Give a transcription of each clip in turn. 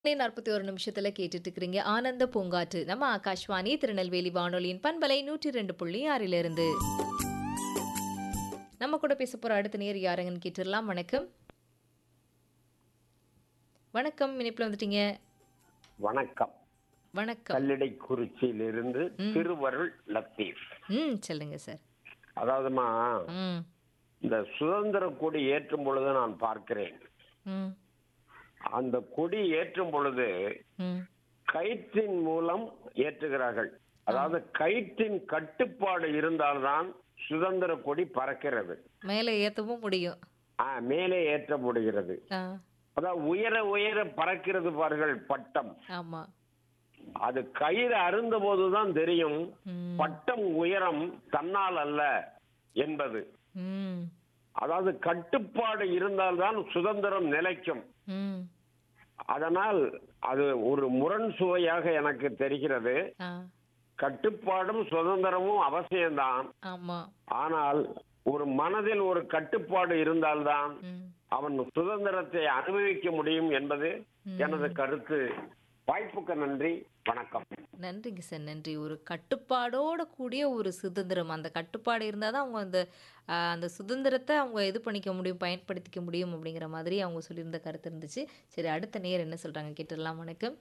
நாற்பத்தி ஒரு நிமிஷத்துல கேட்டுட்டு இருக்கிறீங்க ஆனந்த பூங்காற்று நம்ம ஆகாஷ்வாணி திருநெல்வேலி வானொலியின் பண்பலை நூற்றி ரெண்டு புள்ளி ஆறிலிருந்து நம்ம கூட பேச போற அடுத்த நேர் யாருங்கன்னு கேட்டுடலாம் வணக்கம் வணக்கம் இணைப்புல வந்துட்டீங்க வணக்கம் வணக்கம் கல்லிடை குறிச்சியிலிருந்து திருவருள் லத்தீப் ம் சொல்லுங்க சார் அதாவதுமா ம் இந்த சுதந்திர கொடி ஏற்றும் பொழுது நான் பார்க்கிறேன் ம் அந்த கொடி ஏற்றும் பொழுது ம் கயிற்றின் மூலம் ஏற்றுகிறார்கள் அதாவது கயிற்றின் கட்டுப்பாடு இருந்தால்தான் சுதந்திர கொடி பறக்கிறது மேலே ஏற்றவும் முடியும் ஆ, மேலே ஏற்ற முடிகிறது ஆ அதாவது உயர உயர பறக்கிறது பாருங்கள் பட்டம் ஆமா அது கயிறு அருந்த போதுதான் தெரியும் ம் பட்டம் உயரம் தன்னால் அல்ல என்பது ம் அதாவது கட்டுப்பாடு இருந்தால்தான் சுதந்திரம் நிலைக்கும் ம் அதனால் அது ஒரு முரண் சுவையாக எனக்கு தெரிகிறது ஆ கட்டுப்பாடும் சுதந்திரமும் அவசியம்தான் ஆமா ஆனால் ஒரு மனதில் ஒரு கட்டுப்பாடு இருந்தால்தான் ம் அவன் சுதந்திரத்தை அனுபவிக்க முடியும் என்பது எனது கருத்து வாய்ப்புக்கு நன்றி வணக்கம் நன்றிங்க சார் நன்றி ஒரு கட்டுப்பாடோட கூடிய ஒரு சுதந்திரம் அந்த கட்டுப்பாடு இருந்தால் தான் அவங்க அந்த ஆஹ், அந்த சுதந்திரத்தை அவங்க இது பண்ணிக்க முடியும் பயன்படுத்திக்க முடியும் அப்படிங்கிற மாதிரி அவங்க சொல்லியிருந்த கருத்து இருந்துச்சு சரி அடுத்த நேர் என்ன சொல்றாங்க கேட்டுடலாம் வணக்கம்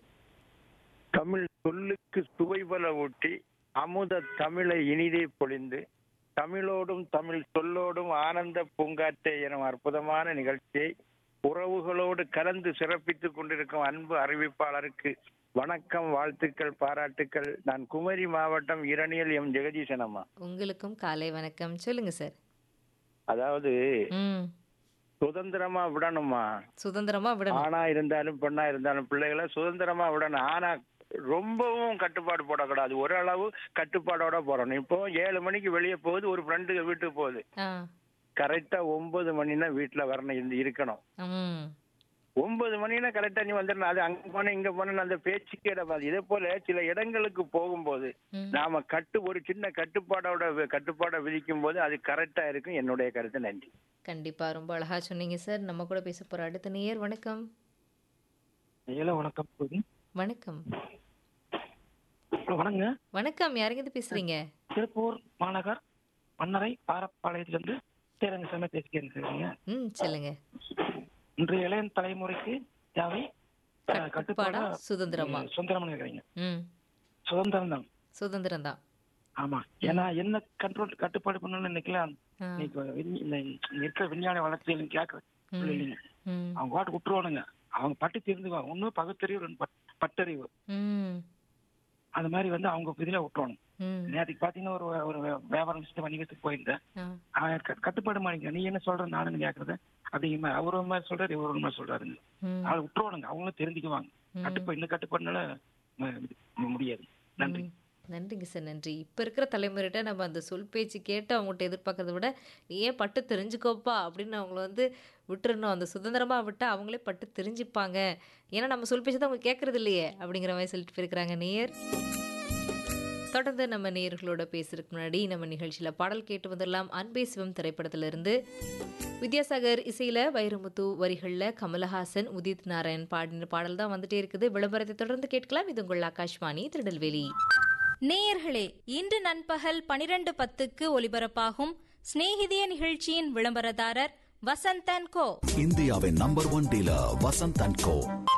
தமிழ் சொல்லுக்கு சுவைபல ஊட்டி அமுத தமிழை இனிதே பொழிந்து தமிழோடும் தமிழ் சொல்லோடும் ஆனந்த பூங்காற்றே எனும் அற்புதமான நிகழ்ச்சியை உறவுகளோடு கலந்து சிறப்பித்துக் கொண்டிருக்கும் அன்பு அறிவிப்பாளருக்கு வணக்கம் வாழ்த்துக்கள் பாராட்டுக்கள் நான் குமரி மாவட்டம் இரணியல் எம் ஜெகதீசன் அம்மா உங்களுக்கும் காலை வணக்கம் சொல்லுங்க சார் அதாவது ம் சுதந்திரமா விடணுமா சுதந்திரமா விடணும் ஆணா இருந்தாலும் பெண்ணா இருந்தாலும் பிள்ளைகளை சுதந்திரமா விடணும் ஆனா ரொம்பவும் கட்டுப்பாடு போடக்கூடாது ஒரு அளவு கட்டுப்பாடோட போறணும் இப்போ ஏழு மணிக்கு வெளியே போகுது ஒரு ஃப்ரெண்டு வீட்டுக்கு போகுது ஆ கரெக்டா ஒன்பது மணினா வீட்டுல வரணும் இருந்து இருக்கணும் ம் ஒன்பது மணினா கரெக்டா நீ வந்துடணும் அது அங்க போன இங்க போன அந்த பேச்சுக்கே இடமாது இதே போல சில இடங்களுக்கு போகும்போது ம். நாம கட்டு ஒரு சின்ன கட்டுப்பாடோட கட்டுப்பாடை விதிக்கும் போது அது கரெக்டா இருக்கும் என்னுடைய கருத்து நன்றி கண்டிப்பா ரொம்ப அழகா சொன்னீங்க சார் நம்ம கூட பேச போற அடுத்த நேர் வணக்கம் ஹலோ வணக்கம் பூரி வணக்கம் ஹலோ வணங்க வணக்கம் யாருங்க இது பேசுறீங்க திருப்பூர் மாநகர் மன்னரை பாரப்பாளையத்திலிருந்து ஸ்ரீரங்கசாமி பேசிக்கிறேன் சரிங்க ம் சொல்லுங்க இன்றைய இளைய தலைமுறைக்கு தேவை அஹ், கட்டுப்பாடா கட்டுப்பாடா சுதந்திரமா அஹ், சுதந்திரம்னு இருக்கிறீங்க ம் சுதந்திரம் தான் சுதந்திரம் தான் ஆமா ஏன்னா என்ன கண்ட்ரோல் கட்டுப்பாடு பண்ணணும்னு நினைக்கலாம் ஆ. இன்னைக்கு விஞ்ஞ- இந்த இருக்கிற விஞ்ஞான வளர்ச்சியில் கேட்க இல்லைங்க ம் அவங்க பாட்டு விட்டுருவானுங்க அவங்க பட்டு தெரிஞ்சுக்குவாங்க ஒன்னும் பகுத்தறிவு ரெண்டு பட்- பட்டறிவு ம் அது மாதிரி வந்து அவங்க இதுல விட்டுருவாங்க ம் நேற்றுக்கு பாத்தீங்கன்னா ஒரு ஒரு வியாபாரம் விஷயத்தை வணிகத்துக்கு போயிருந்தேன் ஆ அவன் க- கட்டுப்பாடு மாட்டேங்க நீ என்ன சொல்ற நானும் கேக்குறது அப்படிங்கிற மாதிரி அவரு ஒரு மாதிரி சொல்றாரு இவரு ஒரு மாதிரி சொல்றாருங்க ம் அதை விட்டுருவானுங்க அவங்களும் தெரிஞ்சுக்குவாங்க கட்டுப்பாடு இந்த கட்டுப்பாடுனால ம- இது முடியாது நன்றி ம். நன்றிங்க சார் நன்றி இப்போ இருக்கிற தலைமுறைகிட்ட நம்ம அந்த சொல் பேச்சு கேட்டு அவங்கள்ட்ட எதிர்பார்க்கறத விட நீ ஏன் பட்டு தெரிஞ்சுக்கோப்பா அப்படின்னு அவங்கள வந்து விட்டுறணும் அந்த சுதந்திரமாக விட்டால் அவங்களே பட்டு தெரிஞ்சுப்பாங்க ஏன்னா நம்ம சொல் பேச்சு தான் அவங்க கேட்கறது இல்லையே அப்படிங்கிற மாதிரி சொல்லிட்டு போயிருக்கிறாங்க நேயர் தொடர்ந்து நம்ம நேயர்களோட பேசுறதுக்கு முன்னாடி நம்ம நிகழ்ச்சியில் பாடல் கேட்டு வந்துடலாம் அன்பே சிவம் திரைப்படத்திலிருந்து வித்யாசாகர் இசையில் வைரமுத்து வரிகளில் கமலஹாசன் உதித் நாராயண் பாடின பாடல் தான் வந்துட்டே இருக்குது விளம்பரத்தை தொடர்ந்து கேட்கலாம் இது உங்கள் ஆகாஷ்வாணி திருநெல்வேலி நேயர்களே இன்று நண்பகல் பனிரெண்டு பத்துக்கு ஒலிபரப்பாகும் சிநேகிதிய நிகழ்ச்சியின் விளம்பரதாரர் வசந்தன் கோ இந்தியாவின் number one dealer Vasanth and go